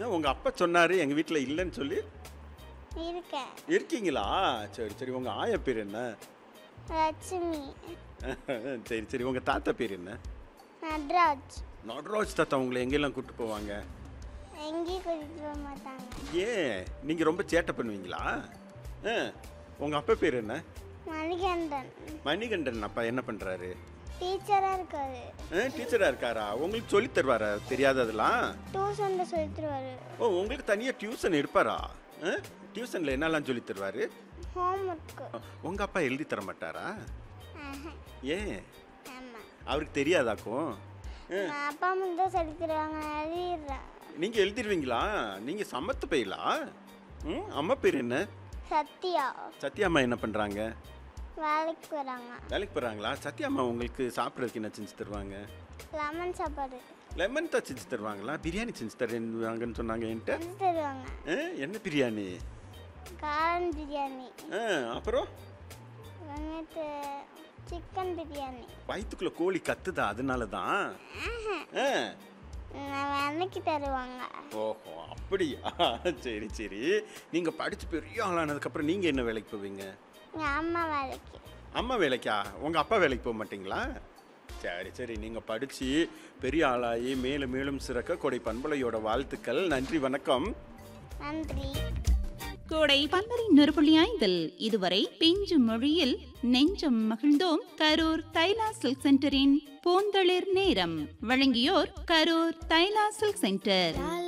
ஏன் உங்க அப்பா சொன்னாரு எங்க வீட்டில் இல்லைன்னு சொல்லி இருக்கேன் இருக்கீங்களா சரி சரி உங்க ஆயா பேர் என்ன லட்சுமி சரி சரி உங்க தாத்தா பேர் என்ன நட்ராஜ் நடராஜ் தாத்தா உங்களை எங்கெல்லாம் கூட்டு போவாங்க எங்கேயும் கூட்டிட்டு போக மாட்டாங்க ஏன் நீங்க ரொம்ப சேட்டை பண்ணுவீங்களா ஆ, உங்க அப்பா பேர் என்ன மணிகண்டன் மணிகண்டன் அப்பா என்ன பண்றாரு டீச்சராக இருக்காரு டீச்சரா இருக்காரா உங்களுக்கு சொல்லி தருவாரா தெரியாததெல்லாம் டியூஷனில் சொல்லி தருவார் ஓ உங்களுக்கு தனியாக டியூஷன் எடுப்பாரா டியூஷனில் என்னெல்லாம் சொல்லி தருவாரு ஹோம் ஒர்க்கு உங்க அப்பா எழுதி தர மாட்டாரா ஏன் ஆமாம் அவருக்கு தெரியாதாக்கும் நான் அப்பா அம்மா தான் சொல்லி தருவாங்க நான் எழுதிடுறேன் நீங்க எழுதிருவீங்களா நீங்க சமத்து போயிலா ம் அம்மா பேர் என்ன சத்யா சத்யா அம்மா என்ன பண்றாங்க வேலைக்கு போகிறாங்க வேலைக்கு போறாங்களா சத்யா அம்மா உங்களுக்கு சாப்பிட்றதுக்கு என்ன செஞ்சு தருவாங்க லெமன் சாப்பாடு லெமன் தான் செஞ்சு தருவாங்களா பிரியாணி செஞ்சு தருவாங்கன்னு சொன்னாங்க என்கிட்ட செஞ்சு தருவாங்க ஆ, என்ன பிரியாணி காளான் பிரியாணி ஆ, அப்புறம் வந்துட்டு சிக்கன் பிரியாணி வயிற்றுக்குள்ள கோழி கத்துதா அதனால தான் ஆ நான் வேலைக்கு தருவாங்க ஓஹோ அப்படியா சரி சரி நீங்கள் படித்து பெரிய ஆளானதுக்கப்புறம் நீங்கள் என்ன வேலைக்கு போவீங்க எங்கள் அம்மா வேலைக்கு அம்மா வேலைக்கா உங்கள் அப்பா வேலைக்கு போக மாட்டீங்களா சரி சரி நீங்கள் படித்து பெரிய ஆளாகி மேலும் மேலும் சிறக்க கொடை பண்பலையோட வாழ்த்துக்கள் நன்றி வணக்கம் நன்றி கோடை பந்தரை நொறுபுள்ளி ஐந்தில் இதுவரை பிஞ்சு மொழியில் நெஞ்சம் மகிழ்ந்தோம் கரூர் தைலா சில்க் சென்டரின் பூந்தளிர் நேரம் வழங்கியோர் கரூர் தைலா சில்க் சென்டர்